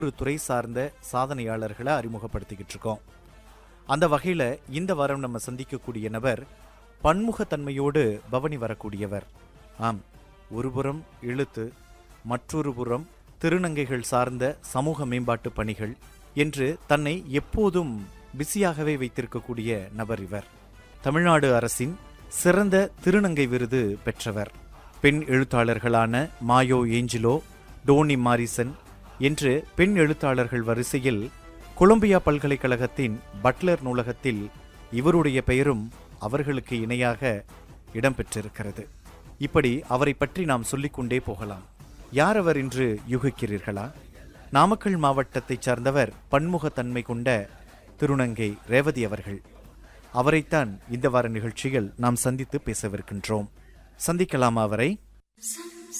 ஒரு துறை சார்ந்த சாதனையாளர்களை அறிமுகப்படுத்திக்கிட்டு இருக்கோம் அந்த வகையில் இந்த வாரம் நம்ம சந்திக்கக்கூடிய நபர் பன்முகத்தன்மையோடு பவனி வரக்கூடியவர் ஆம் ஒருபுறம் இழுத்து மற்றொரு புறம் திருநங்கைகள் சார்ந்த சமூக மேம்பாட்டு பணிகள் என்று தன்னை எப்போதும் பிஸியாகவே வைத்திருக்கக்கூடிய நபர் இவர் தமிழ்நாடு அரசின் சிறந்த திருநங்கை விருது பெற்றவர் பெண் எழுத்தாளர்களான மாயோ ஏஞ்சிலோ டோனி மாரிசன் என்று பெண் எழுத்தாளர்கள் வரிசையில் கொலம்பியா பல்கலைக்கழகத்தின் பட்லர் நூலகத்தில் இவருடைய பெயரும் அவர்களுக்கு இணையாக இடம்பெற்றிருக்கிறது இப்படி அவரை பற்றி நாம் சொல்லிக்கொண்டே போகலாம் யார் அவர் என்று யூகிக்கிறீர்களா நாமக்கல் மாவட்டத்தைச் சார்ந்தவர் பன்முகத்தன்மை கொண்ட திருநங்கை ரேவதி அவர்கள் அவரைத்தான் இந்த வார நிகழ்ச்சியில் நாம் சந்தித்து பேசவிருக்கின்றோம் சந்திக்கலாமா அவரை Some